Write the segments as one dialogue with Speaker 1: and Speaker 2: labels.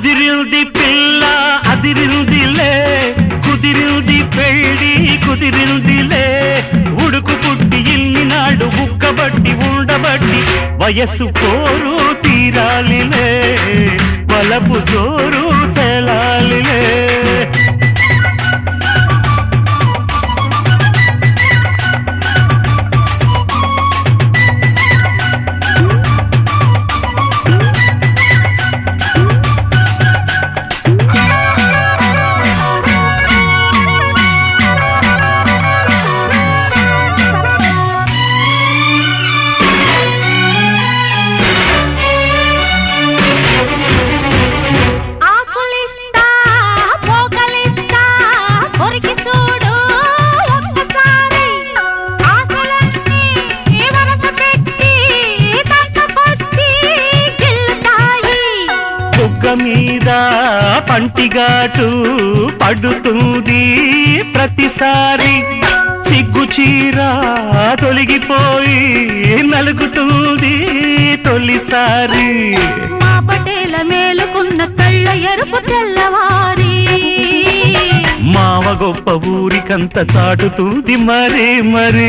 Speaker 1: అదిరింది పిల్ల అదిరిందిలే కుదిరింది పెళ్ళి కుదిరిందిలే ఉడుకు పుట్టి ఇన్ని నాడు ఉక్కబట్టి ఉండబట్టి వయస్సు పోరు తీరాలిలే వలపు జోరు తెలాలిలే
Speaker 2: ఆకులిస్తా పోకలిస్తా కొరికి చూడు ఒక్కసారి ఆశలన్నీ వరస పెట్టి తంతకొచ్చి గిల్లుతాయి
Speaker 1: బుగ్గ మీద పంటిగాటు పడుతుంది ప్రతిసారి సిగ్గు చీర తొలగిపోయి నలుగుతుంది తొలిసారి
Speaker 2: మా పటేల మేలుకున్న కళ్ళ ఎరుపు తెల్లవారి
Speaker 1: మావ గొప్ప ఊరికంత చాటుతుంది మరి మరి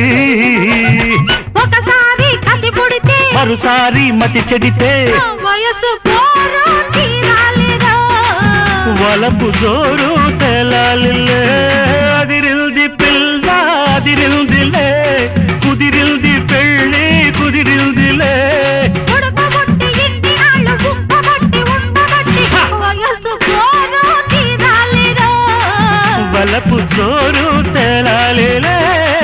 Speaker 2: ఒకసారి కసి పుడితే
Speaker 1: మరోసారి మతి చెడితే
Speaker 2: వయసు పోరు తీరాలిరా
Speaker 1: వలపు జోరు తెలాలిలే అదిరిల్ది పిల్ల అదిరిల్దిలే కుదిరిల్ది పెళ్ళి కుదిరిల్దిలే
Speaker 2: ఉడకబొట్టి ఇన్ని నాళ్ళు ఉప్పబట్టి ఉండబట్టి వయసు పోరు తీరాలిరా
Speaker 1: వలపు జోరు తెలాలిలే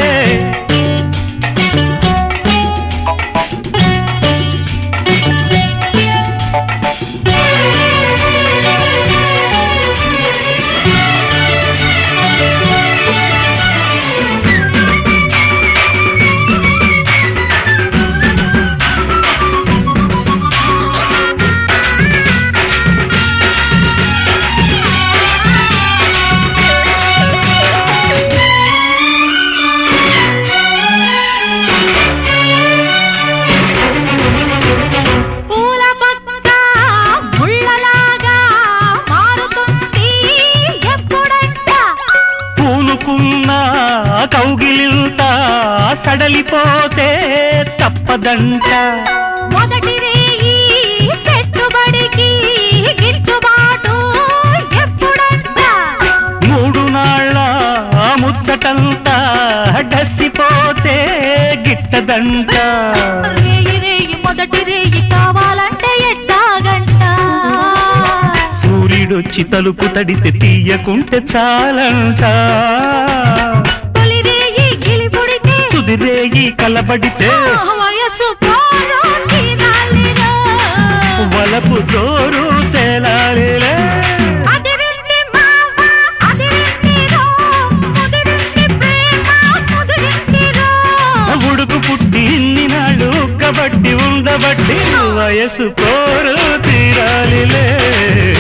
Speaker 2: పూల పక్క ముళ్ళలాగా మారుతుంది ఎప్పుడంట
Speaker 1: పూనుకున్న కౌగిలింత సడలిపోతే తప్పదంట
Speaker 2: మొదటి రేయి పెట్టుబడికి గిట్టుబాటు ఎప్పుడంట
Speaker 1: మూడు నాళ్ళ ముచ్చటంతా డసిపోతే గిట్టదంట
Speaker 2: రేయి రేయి మొదటి రేయి కావాలంటే ఎట్టాగంట
Speaker 1: సూర్యుడొచ్చి తలుపు తడితే తీయకుంటే చాలంట
Speaker 2: తొలి రేయి గిలిపుడితే
Speaker 1: కుదిరేగి కలబడితే
Speaker 2: వయసు పోరు తీరాలిరా
Speaker 1: వలపు జోరు తేలాలిలే
Speaker 2: అదిరింది మావ, అదిరింది రో, ముదిరింది ప్రేమ, ముదిరింది రో.
Speaker 1: ఉడుకు పుట్టి ఇన్ని నాళ్ళు ఉక్కబట్టి ఉండబట్టి వయసు కోరు తీరాలిలే